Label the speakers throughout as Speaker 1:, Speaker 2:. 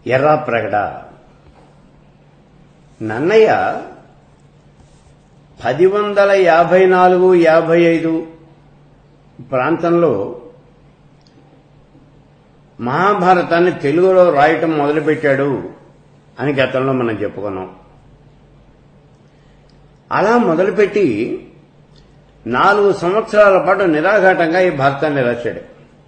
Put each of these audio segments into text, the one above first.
Speaker 1: ఎర్రాప్రగడ నన్నయ్య పది వందల యాభై నాలుగు యాభై ఐదు ప్రాంతంలో మహాభారతాన్ని తెలుగులో రాయటం మొదలుపెట్టాడు అని గతంలో మనం చెప్పుకున్నాం అలా మొదలుపెట్టి నాలుగు సంవత్సరాల పాటు నిరాఘాటంగా ఈ భారతాన్ని రాశాడు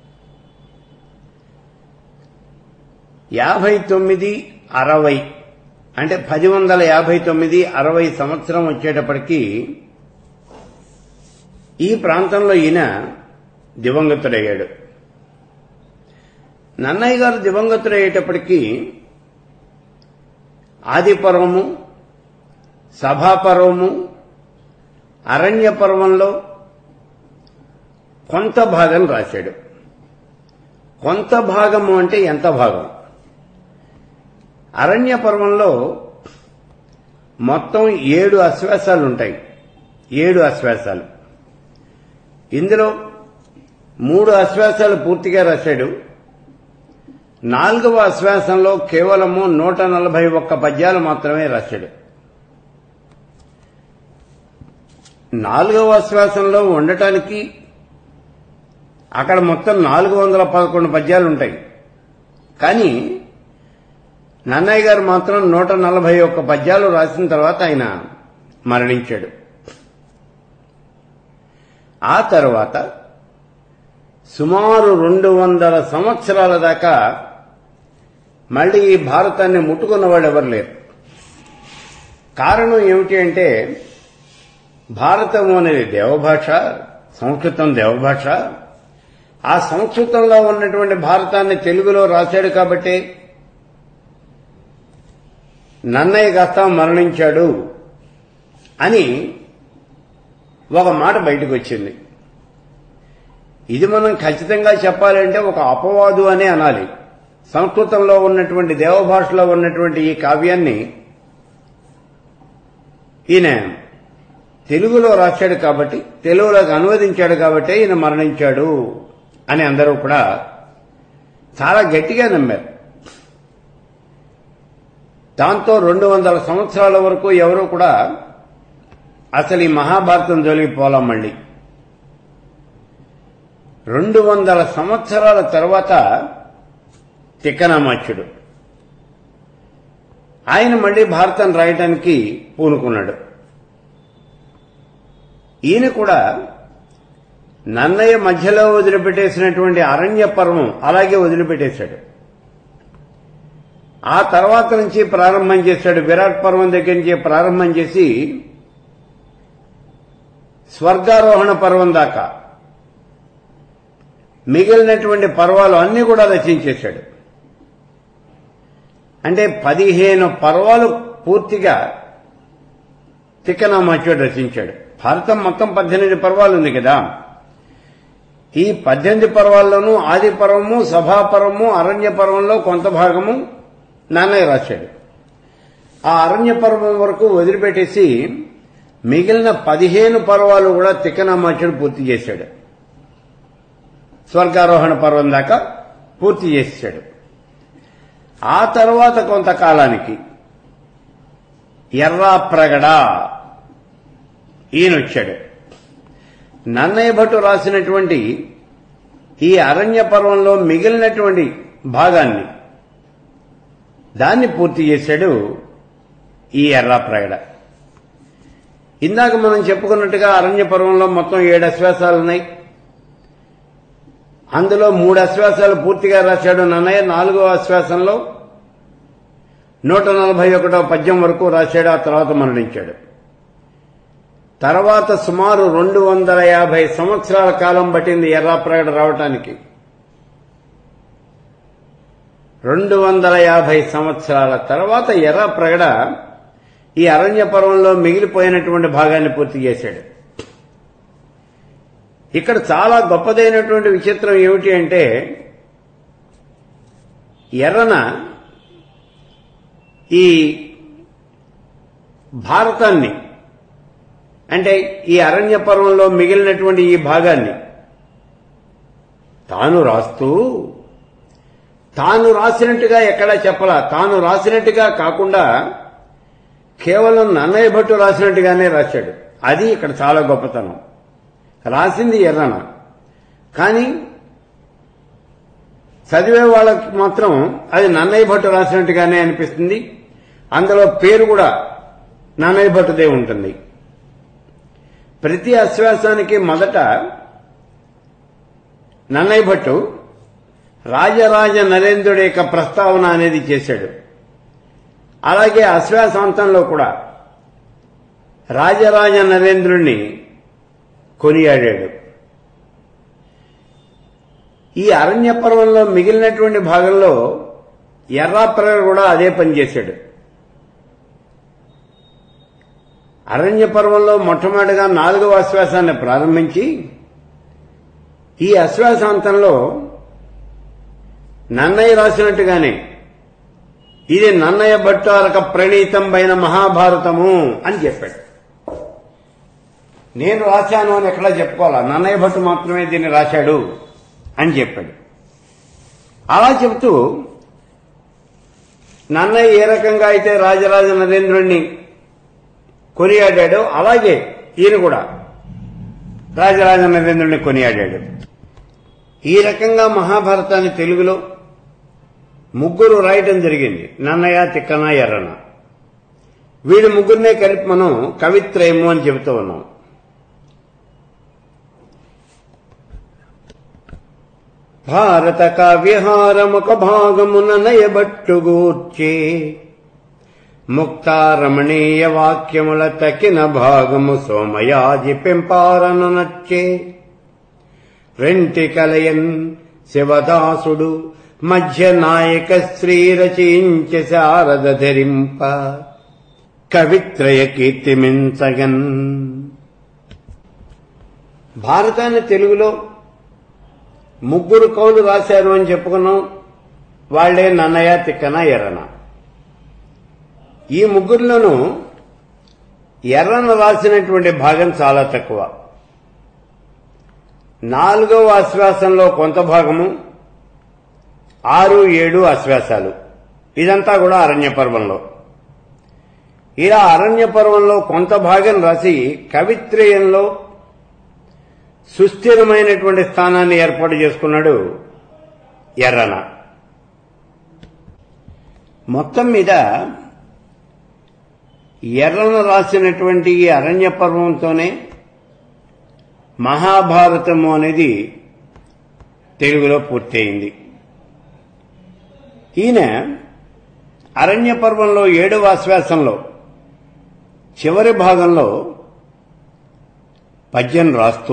Speaker 1: యాభై తొమ్మిది అరవై అంటే పది వందల యాభై తొమ్మిది అరవై సంవత్సరం వచ్చేటప్పటికి ఈ ప్రాంతంలో ఈయన దివంగతుడయ్యాడు నన్నయ్య గారు దివంగతుడయ్యేటప్పటికీ ఆదిపర్వము సభాపర్వము అరణ్య పర్వంలో కొంత భాగం రాశాడు కొంత భాగము అంటే ఎంత భాగం అరణ్య పర్వంలో మొత్తం ఏడు అశ్వాసాలు ఉంటాయి ఏడు అశ్వాసాలు ఇందులో మూడు అశ్వాసాలు పూర్తిగా రాశాడు నాలుగవ అశ్వాసంలో కేవలము నూట నలభై ఒక్క పద్యాలు మాత్రమే రాశాడు నాలుగవ అశ్వాసంలో ఉండటానికి అక్కడ మొత్తం నాలుగు వందల పదకొండు పద్యాలు ఉంటాయి కానీ నన్నయ్య గారు మాత్రం నూట నలభై ఒక్క పద్యాలు రాసిన తర్వాత ఆయన మరణించాడు ఆ తర్వాత సుమారు రెండు వందల సంవత్సరాల దాకా మళ్ళీ ఈ భారతాన్ని ముట్టుకున్న వాళ్ళు ఎవరు లేరు కారణం ఏమిటి అంటే భారతం అనేది దేవభాష సంస్కృతం దేవభాష ఆ సంస్కృతంలో ఉన్నటువంటి భారతాన్ని తెలుగులో రాశాడు కాబట్టి నన్నయ్య కాస్త మరణించాడు అని ఒక మాట బయటకు వచ్చింది ఇది మనం ఖచ్చితంగా చెప్పాలంటే ఒక అపవాదు అనే అనాలి సంస్కృతంలో ఉన్నటువంటి దేవభాషలో ఉన్నటువంటి ఈ కావ్యాన్ని ఈయన తెలుగులో రాశాడు కాబట్టి తెలుగులోకి అనువదించాడు కాబట్టి ఈయన మరణించాడు అని అందరూ కూడా చాలా గట్టిగా నమ్మారు దాంతో రెండు వందల సంవత్సరాల వరకు ఎవరు కూడా అసలు ఈ మహాభారతం జోలికి పోలాం మళ్ళీ రెండు వందల సంవత్సరాల తర్వాత తిక్కనామాచ్యుడు ఆయన మళ్ళీ భారతం రాయటానికి పూనుకున్నాడు ఈయన కూడా నన్నయ్య మధ్యలో వదిలిపెట్టేసినటువంటి అరణ్య పర్వం అలాగే వదిలిపెట్టేశాడు ఆ తర్వాత నుంచి ప్రారంభం చేశాడు విరాట్ పర్వం దగ్గర నుంచి ప్రారంభం చేసి స్వర్గారోహణ పర్వం దాకా మిగిలినటువంటి పర్వాలు అన్ని కూడా రచించేశాడు అంటే పదిహేను పర్వాలు పూర్తిగా తిక్కనామాచ్యుడు రచించాడు భారతం మొత్తం పద్దెనిమిది పర్వాలు ఉంది కదా ఈ పద్దెనిమిది పర్వాల్లోనూ ఆది పర్వము సభాపర్వము అరణ్య పర్వంలో కొంత భాగము నాన్నయ్య రాశాడు ఆ అరణ్య పర్వం వరకు వదిలిపెట్టేసి మిగిలిన పదిహేను పర్వాలు కూడా తిక్కనామాచ్యుడు పూర్తి చేశాడు స్వర్గారోహణ పర్వం దాకా పూర్తి చేశాడు ఆ తర్వాత కొంతకాలానికి ఎర్రాప్రగడ ఈయన వచ్చాడు నన్నయ్య భట్టు రాసినటువంటి ఈ అరణ్య పర్వంలో మిగిలినటువంటి భాగాన్ని దాన్ని పూర్తి చేశాడు ఈ ఎర్రాప్రగడ ఇందాక మనం చెప్పుకున్నట్టుగా అరణ్య పర్వంలో మొత్తం ఏడు అశ్వాసాలు ఉన్నాయి అందులో మూడు అశ్వాసాలు పూర్తిగా రాశాడు నన్నయ్య నాలుగో అశ్వాసంలో నూట నలభై ఒకటో పద్యం వరకు రాశాడు ఆ తర్వాత మరణించాడు తర్వాత సుమారు రెండు వందల యాభై సంవత్సరాల కాలం పట్టింది ఎర్రాప్రగడ రావటానికి రెండు వందల యాభై సంవత్సరాల తర్వాత ఎర్రాప్రగడ ఈ అరణ్య పర్వంలో మిగిలిపోయినటువంటి భాగాన్ని పూర్తి చేశాడు ఇక్కడ చాలా గొప్పదైనటువంటి విచిత్రం ఏమిటి అంటే ఎర్రన ఈ భారతాన్ని అంటే ఈ అరణ్య పర్వంలో మిగిలినటువంటి ఈ భాగాన్ని తాను రాస్తూ తాను రాసినట్టుగా ఎక్కడా చెప్పలా తాను రాసినట్టుగా కాకుండా కేవలం నన్నయ్య భట్టు రాసినట్టుగానే రాశాడు అది ఇక్కడ చాలా గొప్పతనం రాసింది ఎర్రన కానీ చదివే వాళ్ళకి మాత్రం అది నన్నయ్య భట్టు రాసినట్టుగానే అనిపిస్తుంది అందులో పేరు కూడా నన్నయ్య భట్టుదే ఉంటుంది ప్రతి అశ్వాసానికి మొదట నన్నయ్య భట్టు రాజరాజ నరేంద్రుడి యొక్క ప్రస్తావన అనేది చేశాడు అలాగే అశ్వాసాంతంలో కూడా రాజరాజ నరేంద్రుణ్ణి కొనియాడాడు ఈ అరణ్య పర్వంలో మిగిలినటువంటి భాగంలో ఎర్రాప్రగ కూడా అదే పని చేశాడు అరణ్య పర్వంలో మొట్టమొదటిగా నాలుగవ అశ్వాసాన్ని ప్రారంభించి ఈ అశ్వాసాంతంలో నన్నయ్య రాసినట్టుగానే ఇది నన్నయ్య భట్టారక ప్రణీతంపైన మహాభారతము అని చెప్పాడు నేను రాశాను అని ఎక్కడా చెప్పుకోవాలా నన్నయ్య భట్టు మాత్రమే దీన్ని రాశాడు అని చెప్పాడు అలా చెబుతూ నన్నయ్య ఏ రకంగా అయితే రాజరాజ నరేంద్రుణ్ణి కొనియాడాడో అలాగే ఈయన కూడా రాజరాజ నరేంద్రుడిని కొనియాడాడు ఈ రకంగా మహాభారతాన్ని తెలుగులో ముగ్గురు రాయటం జరిగింది నన్నయ్య తిక్కన ఎర్రన వీడి ముగ్గురినే కలిపి మనం కవిత్రయము అని చెబుతూ ఉన్నాం భారత కావ్యహారముక భాగమున నయబట్టుగూర్చే ముక్తారమణీయ వాక్యముల తకిన భాగము సోమయాజి పెంపారను నచ్చే రెంటి కలయన్ శివదాసుడు మధ్య నాయక శ్రీ రచించ శారద ధరింప కవిత్రయ కీర్తిమించగన్ భారతాన్ని తెలుగులో ముగ్గురు కవులు రాశారు అని చెప్పుకున్నాం వాళ్లే నన్నయ్య తిక్కన ఎర్రన ఈ ముగ్గురులోనూ ఎర్రన రాసినటువంటి భాగం చాలా తక్కువ నాలుగవ అశ్వాసంలో కొంత భాగము ఆరు ఏడు అశ్వాసాలు ఇదంతా కూడా అరణ్య పర్వంలో ఇలా అరణ్య పర్వంలో కొంత భాగం రాసి కవిత్రయంలో సుస్థిరమైనటువంటి స్థానాన్ని ఏర్పాటు చేసుకున్నాడు ఎర్రన మొత్తం మీద ఎర్రన రాసినటువంటి ఈ అరణ్య పర్వంతోనే మహాభారతము అనేది తెలుగులో పూర్తయింది ఈయన అరణ్య పర్వంలో ఏడవ ఆశ్వాసంలో చివరి భాగంలో పద్యం రాస్తూ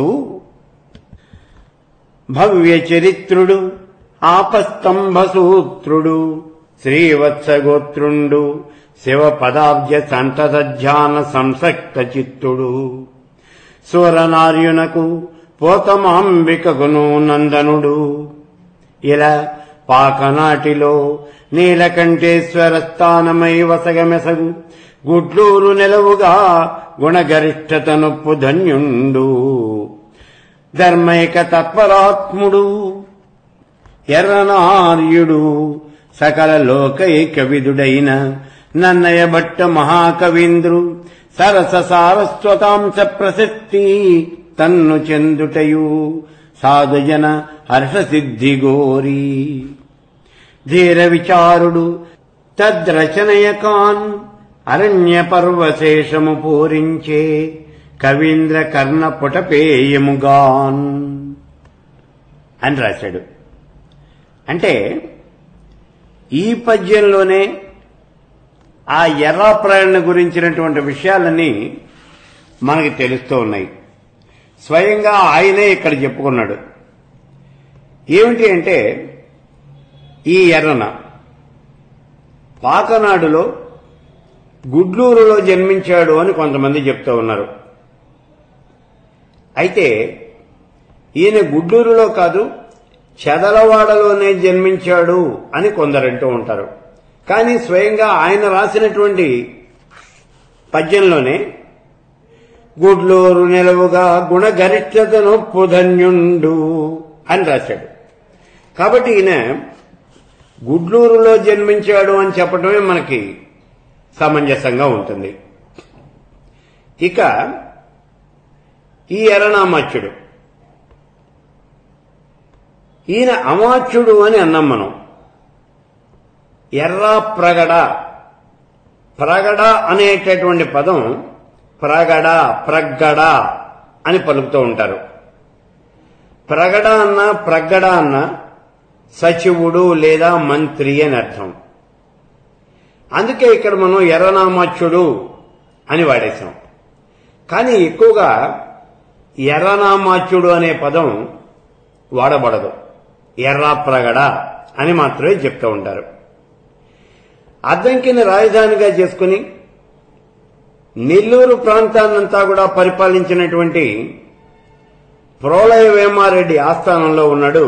Speaker 1: భవ్య చరిత్రుడు ఆపస్తంభ సూత్రుడు శ్రీవత్సగోత్రుండు శివ పదాబ్జ సంతత ధ్యాన సంసక్త చిత్తుడు సురనార్యునకు పోతమాంబికగును నందనుడు ఇలా పాకనాటిలో నీలకంఠేశ్వర స్థానమై వసగమెసగు గుడ్లూరు నెలవుగా గుణగరిష్టత నొప్పు ధన్యుండు ధర్మైక తత్పరాత్ముడు ఎర్రనార్యుడు సకల లోకైక విదుడైన నన్నయ భట్ట మహాకవీంద్రు సరస సారస్వతాంశ ప్రశస్తి తన్ను చెందుటయు సాధుజన హర్షసిద్ధి గోరి ధీర విచారుడు తద్రచనయ కాన్ అరణ్య పర్వశేషము పూరించే కవీంద్ర కర్ణ పుటపేయముగాన్ అని రాశాడు అంటే ఈ పద్యంలోనే ఆ ఎర్రాప్రాయణ గురించినటువంటి విషయాలన్నీ మనకి తెలుస్తూ ఉన్నాయి స్వయంగా ఆయనే ఇక్కడ చెప్పుకున్నాడు ఏమిటి అంటే ఈ ఎర్రన పాకనాడులో గుడ్లూరులో జన్మించాడు అని కొంతమంది చెప్తూ ఉన్నారు అయితే ఈయన గుడ్లూరులో కాదు చెదలవాడలోనే జన్మించాడు అని కొందరంటూ ఉంటారు కానీ స్వయంగా ఆయన రాసినటువంటి పద్యంలోనే గుడ్లూరు నిలవుగా గుణగరిష్టతను పుధన్యుండు అని రాశాడు కాబట్టి ఈయన గుడ్లూరులో జన్మించాడు అని చెప్పడమే మనకి సమంజసంగా ఉంటుంది ఇక ఈ ఎర్రనామాచ్యుడు ఈయన అమాచ్యుడు అని అన్నాం మనం ఎర్ర ప్రగడ ప్రగడ అనేటటువంటి పదం ప్రగడ ప్రగ్గడ అని పలుకుతూ ఉంటారు ప్రగడ అన్న ప్రగ్గడ అన్న సచివుడు లేదా మంత్రి అని అర్థం అందుకే ఇక్కడ మనం ఎర్రనామాచ్యుడు అని వాడేశాం కానీ ఎక్కువగా ఎర్రనామాచ్యుడు అనే పదం వాడబడదు ఎర్ర ప్రగడ అని మాత్రమే చెప్తూ ఉంటారు అద్దంకిని రాజధానిగా చేసుకుని నెల్లూరు ప్రాంతాన్నంతా కూడా పరిపాలించినటువంటి ప్రోలయ వేమారెడ్డి ఆస్థానంలో ఉన్నాడు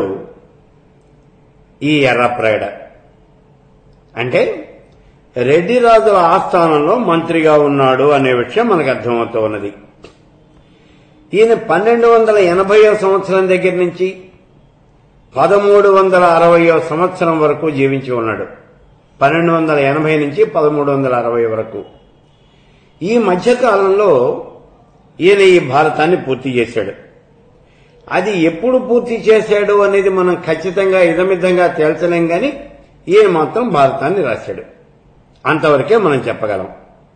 Speaker 1: ఈ ఎర్రప్రాయడ అంటే రెడ్డి రాజుల ఆస్థానంలో మంత్రిగా ఉన్నాడు అనే విషయం మనకు అర్థమవుతూ ఉన్నది ఈయన పన్నెండు వందల ఎనభైవ సంవత్సరం దగ్గర నుంచి పదమూడు వందల అరవయో సంవత్సరం వరకు జీవించి ఉన్నాడు పన్నెండు వందల ఎనభై నుంచి పదమూడు వందల అరవై వరకు ఈ మధ్యకాలంలో ఈయన ఈ భారతాన్ని పూర్తి చేశాడు అది ఎప్పుడు పూర్తి చేశాడు అనేది మనం ఖచ్చితంగా ఇదమిద్దంగా తేల్చలేం గాని ఈయన మాత్రం భారతాన్ని రాశాడు అంతవరకే మనం చెప్పగలం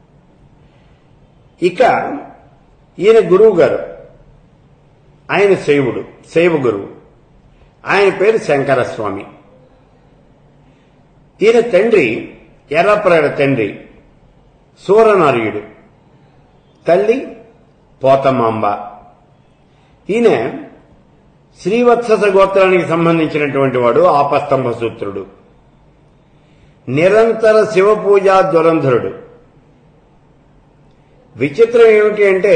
Speaker 1: ఇక ఈయన గురువు గారు ఆయన శైవుడు శైవ గురువు ఆయన పేరు శంకరస్వామి ఈయన తండ్రి ఎర్రప్రాయుడు తండ్రి సూరనార్యుడు తల్లి పోతమాంబ ఈయన శ్రీవత్సస గోత్రానికి సంబంధించినటువంటి వాడు ఆపస్తంభ సూత్రుడు నిరంతర శివ పూజా దురంధరుడు విచిత్రం ఏమిటి అంటే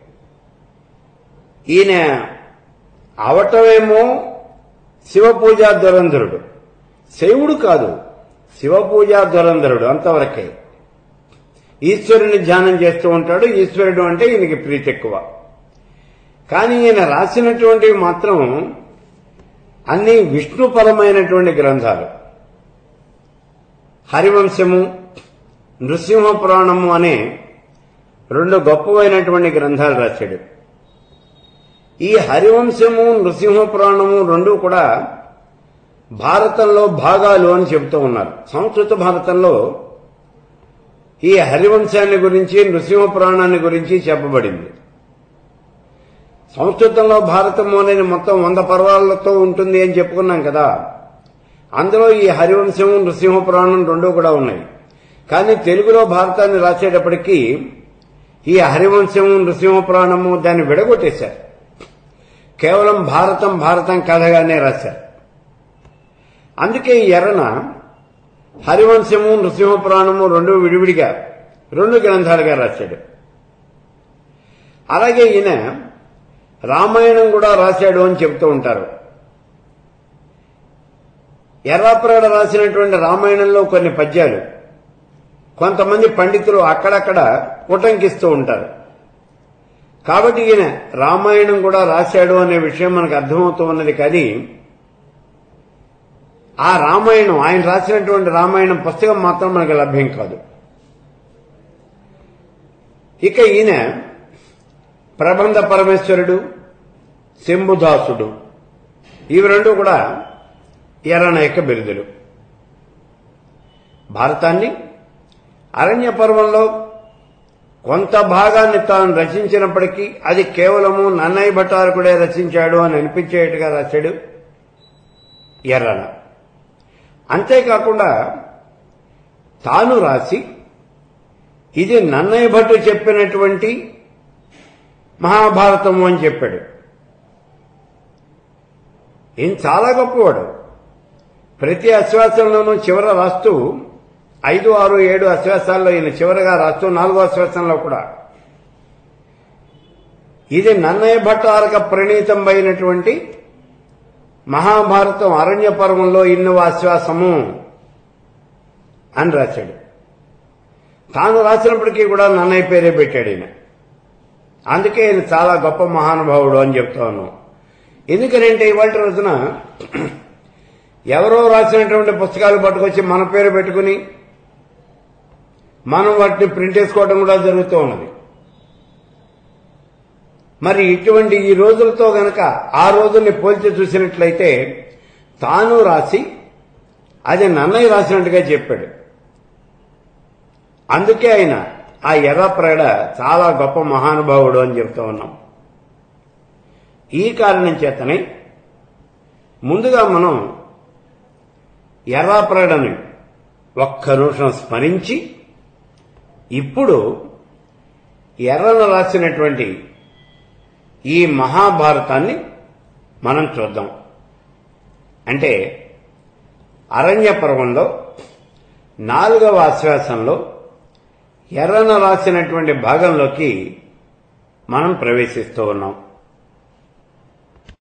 Speaker 1: ఈయన అవటమేమో శివ పూజా దురంధరుడు శైవుడు కాదు శివ పూజా దురంధరుడు అంతవరకే ఈశ్వరుని ధ్యానం చేస్తూ ఉంటాడు ఈశ్వరుడు అంటే ఈయనకి ప్రీతి ఎక్కువ కానీ ఈయన రాసినటువంటివి మాత్రం అన్ని విష్ణుపరమైనటువంటి గ్రంథాలు హరివంశము నృసింహ పురాణము అనే రెండు గొప్పవైనటువంటి గ్రంథాలు రాశాడు ఈ హరివంశము నృసింహ పురాణము రెండు కూడా భారతంలో భాగాలు అని చెబుతూ ఉన్నారు సంస్కృత భారతంలో ఈ హరివంశాన్ని గురించి నృసింహ పురాణాన్ని గురించి చెప్పబడింది సంస్కృతంలో భారతం అనేది మొత్తం వంద పర్వాలతో ఉంటుంది అని చెప్పుకున్నాం కదా అందులో ఈ హరివంశము నృసింహ పురాణం రెండూ కూడా ఉన్నాయి కానీ తెలుగులో భారతాన్ని రాసేటప్పటికీ ఈ హరివంశము నృసింహ పురాణము దాన్ని విడగొట్టేశారు కేవలం భారతం భారతం కథగానే రాశారు అందుకే ఈ ఎర్రన హరివంశము నృసింహ పురాణము రెండు విడివిడిగా రెండు గ్రంథాలుగా రాశాడు అలాగే ఈయన రామాయణం కూడా రాశాడు అని చెబుతూ ఉంటారు ఎర్రాప్రాడ రాసినటువంటి రామాయణంలో కొన్ని పద్యాలు కొంతమంది పండితులు అక్కడక్కడ ఉటంకిస్తూ ఉంటారు కాబట్టి ఈయన రామాయణం కూడా రాశాడు అనే విషయం మనకు అర్థమవుతూ ఉన్నది కానీ ఆ రామాయణం ఆయన రాసినటువంటి రామాయణం పుస్తకం మాత్రం మనకు లభ్యం కాదు ఇక ఈయన ప్రబంధ పరమేశ్వరుడు శంభుదాసుడు ఇవి రెండు కూడా ఎర్రనాయక బిరుదులు భారతాన్ని అరణ్య పర్వంలో కొంత భాగాన్ని తాను రచించినప్పటికీ అది కేవలము నన్నయ్య భట్టారకుడే రచించాడు అని అనిపించేట్టుగా రాశాడు ఎర్రన అంతేకాకుండా తాను రాసి ఇది నన్నయ్య భట్టు చెప్పినటువంటి మహాభారతము అని చెప్పాడు ఈయన చాలా గొప్పవాడు ప్రతి అశ్వాసంలోనూ చివర రాస్తూ ఐదు ఆరు ఏడు అశ్వాసాల్లో ఈయన చివరగా రాస్తూ నాలుగో అశ్వాసంలో కూడా ఇది నన్నయ్య భట్టారక ప్రణీతమైనటువంటి మహాభారతం అరణ్య పర్వంలో ఇన్నవ ఆశ్వాసము అని రాశాడు తాను రాసినప్పటికీ కూడా నన్నయ్య పేరే పెట్టాడు ఈయన అందుకే ఈయన చాలా గొప్ప మహానుభావుడు అని చెప్తా ఉన్నాం ఎందుకనంటే ఇవాళ రోజున ఎవరో రాసినటువంటి పుస్తకాలు పట్టుకొచ్చి మన పేరు పెట్టుకుని మనం వాటిని ప్రింట్ వేసుకోవడం కూడా జరుగుతూ ఉన్నది మరి ఇటువంటి ఈ రోజులతో గనక ఆ రోజుల్ని పోల్చి చూసినట్లయితే తాను రాసి అది నన్నయ్య రాసినట్టుగా చెప్పాడు అందుకే ఆయన ఆ ఎర్రప్రాడ చాలా గొప్ప మహానుభావుడు అని చెప్తూ ఉన్నాం ఈ కారణం చేతనే ముందుగా మనం ఎర్రాప్రాడని ఒక్క నిమిషం స్మరించి ఇప్పుడు ఎర్రను రాసినటువంటి ఈ మహాభారతాన్ని మనం చూద్దాం అంటే అరణ్య పర్వంలో నాలుగవ ఆశ్వాసంలో ఎర్రన రాసినటువంటి భాగంలోకి మనం ప్రవేశిస్తూ ఉన్నాం